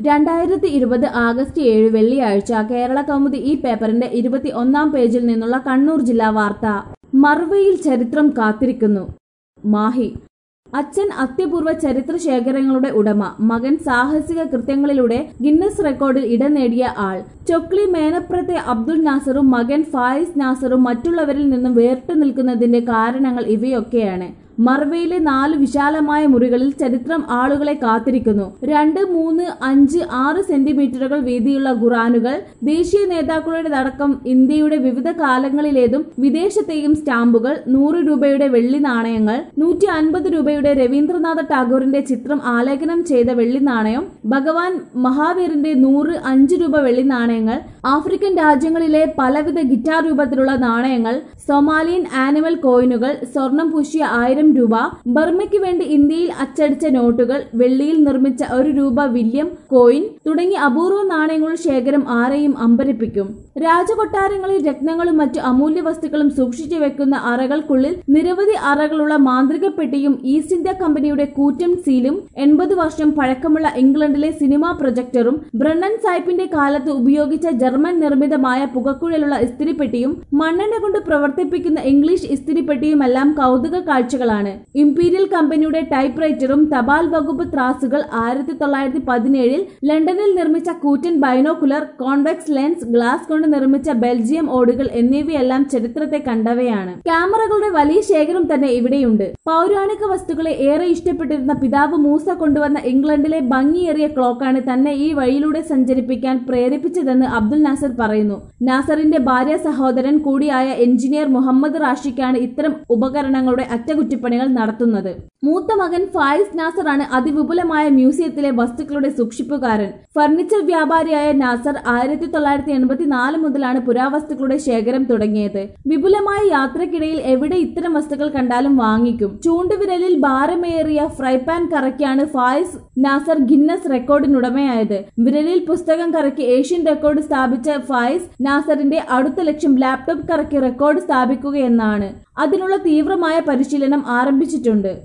രണ്ടായിരത്തി ഇരുപത് ആഗസ്റ്റ് ഏഴ് വെള്ളിയാഴ്ച കേരള കൗമുദി ഈ പേപ്പറിന്റെ ഇരുപത്തി ഒന്നാം പേജിൽ നിന്നുള്ള കണ്ണൂർ ജില്ലാ വാർത്ത മർവയിൽ ചരിത്രം കാത്തിരിക്കുന്നു മാഹി അച്ഛൻ അത്യപൂർവ ചരിത്ര ശേഖരങ്ങളുടെ ഉടമ മകൻ സാഹസിക കൃത്യങ്ങളിലൂടെ ഗിന്നസ് റെക്കോർഡിൽ ഇടം നേടിയ ആൾ ചൊക്ലി മേനപ്രത്തെ അബ്ദുൽ നാസറും മകൻ ഫായിസ് നാസറും മറ്റുള്ളവരിൽ നിന്നും വേറിട്ടു നിൽക്കുന്നതിന്റെ കാരണങ്ങൾ ഇവയൊക്കെയാണ് മർവയിലെ നാല് വിശാലമായ മുറികളിൽ ചരിത്രം ആളുകളെ കാത്തിരിക്കുന്നു രണ്ട് മൂന്ന് അഞ്ച് ആറ് സെന്റിമീറ്ററുകൾ വീതിയുള്ള ഖുറാനുകൾ ദേശീയ നേതാക്കളുടേതടക്കം ഇന്ത്യയുടെ വിവിധ കാലങ്ങളിലേതും വിദേശത്തെയും സ്റ്റാമ്പുകൾ നൂറ് രൂപയുടെ വെള്ളി നാണയങ്ങൾ നൂറ്റി അൻപത് രൂപയുടെ രവീന്ദ്രനാഥ ടാഗോറിന്റെ ചിത്രം ആലേഖനം ചെയ്ത വെള്ളി നാണയം ഭഗവാൻ മഹാവീറിന്റെ നൂറ് അഞ്ച് രൂപ വെള്ളി നാണയങ്ങൾ ആഫ്രിക്കൻ രാജ്യങ്ങളിലെ പലവിധ ഗിറ്റാർ രൂപത്തിലുള്ള നാണയങ്ങൾ സൊമാലിയൻ ആനിമൽ കോയിനുകൾ സ്വർണം പൂശിയ ആയിരം രൂപ ബർമയ്ക്ക് വേണ്ടി ഇന്ത്യയിൽ അച്ചടിച്ച നോട്ടുകൾ വെള്ളിയിൽ നിർമ്മിച്ച ഒരു രൂപ വില്യം കോയിൻ തുടങ്ങി അപൂർവ നാണയങ്ങളുടെ ശേഖരം ആരെയും അമ്പരിപ്പിക്കും രാജകൊട്ടാരങ്ങളിൽ രത്നങ്ങളും മറ്റു അമൂല്യ വസ്തുക്കളും സൂക്ഷിച്ചു വെക്കുന്ന അറകൾക്കുള്ളിൽ നിരവധി അറകളുള്ള മാന്ത്രിക പെട്ടിയും ഈസ്റ്റ് ഇന്ത്യ കമ്പനിയുടെ കൂറ്റൻ സീലും എൺപത് വർഷം പഴക്കമുള്ള ഇംഗ്ലണ്ടിലെ സിനിമാ പ്രൊജക്ടറും ബ്രണ്ണൻ സാഹിബിന്റെ കാലത്ത് ഉപയോഗിച്ച ജർമ്മൻ നിർമ്മിതമായ പുകക്കുഴലുള്ള ഇസ്തിരിപ്പെട്ടിയും മണ്ണെണ്ണ കൊണ്ട് പ്രവർത്തിപ്പിക്കുന്ന ഇംഗ്ലീഷ് ഇസ്തിരിപ്പെട്ടിയുമെല്ലാം കൗതുക കാഴ്ചകളാണ് ഇംപീരിയൽ കമ്പനിയുടെ ടൈപ്പ് റൈറ്ററും തപാൽ വകുപ്പ് ത്രാസുകൾ ആയിരത്തി തൊള്ളായിരത്തി പതിനേഴിൽ ലണ്ടനിൽ നിർമ്മിച്ച കൂറ്റൻ ബൈനോക്കുലർ കോൺവെക്സ് ലെൻസ് ഗ്ലാസ് കൊണ്ട് നിർമ്മിച്ച ബെൽജിയം ഓടുകൾ എന്നിവയെല്ലാം ചരിത്രത്തെ കണ്ടവയാണ് ക്യാമറകളുടെ വലിയ ശേഖരം തന്നെ ഇവിടെയുണ്ട് പൗരാണിക വസ്തുക്കളെ ഏറെ ഇഷ്ടപ്പെട്ടിരുന്ന പിതാവ് മൂസ കൊണ്ടുവന്ന ഇംഗ്ലണ്ടിലെ ഭംഗിയേറിയ ക്ലോക്കാണ് തന്നെ ഈ വഴിയിലൂടെ സഞ്ചരിപ്പിക്കാൻ പ്രേരിപ്പിച്ചതെന്ന് അബ്ദുൽ നാസർ പറയുന്നു നാസറിന്റെ ഭാര്യ സഹോദരൻ കൂടിയായ എഞ്ചിനീയർ മുഹമ്മദ് റാഷിക്കാണ് ഇത്തരം ഉപകരണങ്ങളുടെ അറ്റകുറ്റപ്പണികൾ നടത്തുന്നത് മൂത്ത മകൻ ഫായിസ് നാസറാണ് അതിവിപുലമായ മ്യൂസിയത്തിലെ വസ്തുക്കളുടെ സൂക്ഷിപ്പുകാരൻ ഫർണിച്ചർ വ്യാപാരിയായ നാസർ ആയിരത്തി തൊള്ളായിരത്തി എൺപത്തി നാല് മുതലാണ് പുരാവസ്തുക്കളുടെ ശേഖരം തുടങ്ങിയത് വിപുലമായ യാത്രക്കിടയിൽ എവിടെ ഇത്തരം വസ്തുക്കൾ കണ്ടാലും വാങ്ങിക്കും ചൂണ്ടുവിരലിൽ ഭാരമേറിയ ഫ്രൈ പാൻ കറക്കിയാണ് ഫായിസ് നാസർ ഗിന്നസ് റെക്കോർഡിനുടമയായത് വിരലിൽ പുസ്തകം കറക്കി ഏഷ്യൻ റെക്കോർഡ് സ്ഥാപിച്ച ഫായിസ് നാസറിന്റെ അടുത്ത ലക്ഷ്യം ലാപ്ടോപ്പ് കറക്കി റെക്കോർഡ് സ്ഥാപിക്കുകയെന്നാണ് അതിനുള്ള തീവ്രമായ പരിശീലനം ആരംഭിച്ചിട്ടുണ്ട്